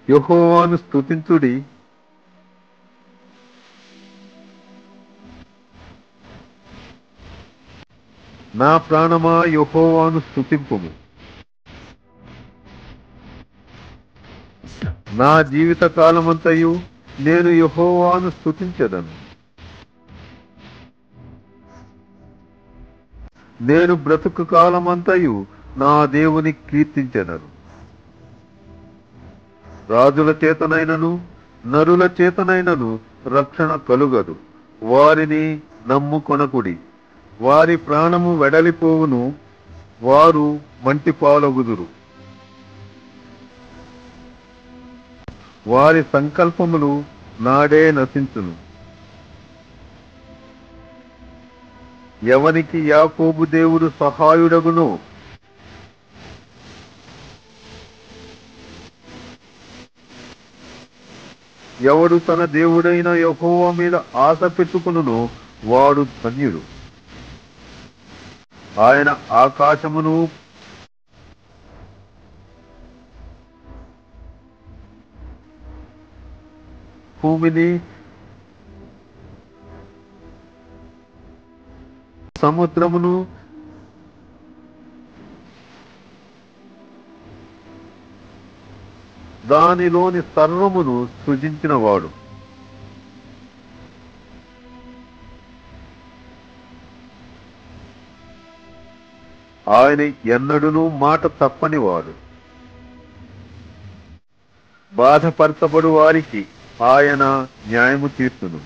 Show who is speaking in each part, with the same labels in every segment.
Speaker 1: యెహోవాను స్తుతించుడి నా ప్రాణమా యెహోవాను స్తుతింపుము నా జీవిత కాలమంతయు నేను యెహోవాను స్తుతించదను నేను బ్రతుకు కాలమంతయు నా దేవుని కీర్తించెదను రాజుల చేతనైనను నరుల చేతనైనను రక్షణ కలుగదు వారిని నమ్ముకొనకుడి వారి ప్రాణము వెడలిపోవును వారు మంటి పాలగుదురు వారి సంకల్పములు నాడే నశించును ఎవనికి యాకోబు దేవుడు సహాయుడగును ఎవడు తన దేవుడైన యెహోవా మీద ఆశ పెట్టుకును వాడు ధన్యుడు ఆయన ఆకాశమును భూమిని సముద్రమును దానిలోని సర్వమును సృజించిన వాడు ఆయన ఎన్నడును మాట తప్పని వాడు బాధపరచబడు వారికి ఆయన న్యాయము తీర్చును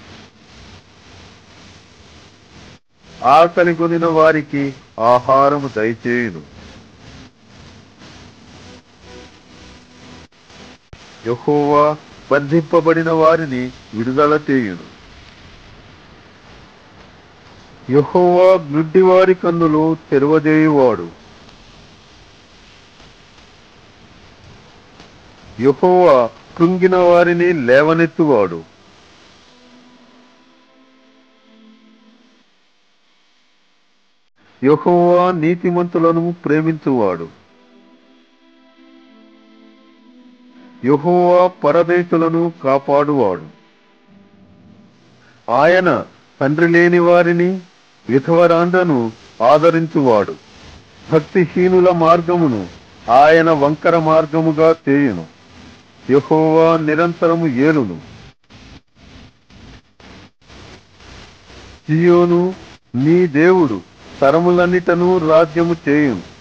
Speaker 1: ఆకలి కొనిన వారికి ఆహారము దయచేయును యెహోవా బంధింపబడిన వారిని విడుదల చేయును యెహోవా గ్రుడ్డివారి కన్నులు తెరవజేయువాడు యెహోవా కృంగిన వారిని లేవనెత్తువాడు యెహోవా నీతిమంతులను ప్రేమించువాడు యెహోవా పరదేశులను కాపాడువాడు ఆయన తండ్రి లేని వారిని విధవరాండ్రను ఆదరించువాడు భక్తిహీనుల మార్గమును ఆయన వంకర మార్గముగా చేయును యెహోవా నిరంతరము ఏలును సియోను నీ దేవుడు తరములన్నిటను రాజ్యము చేయును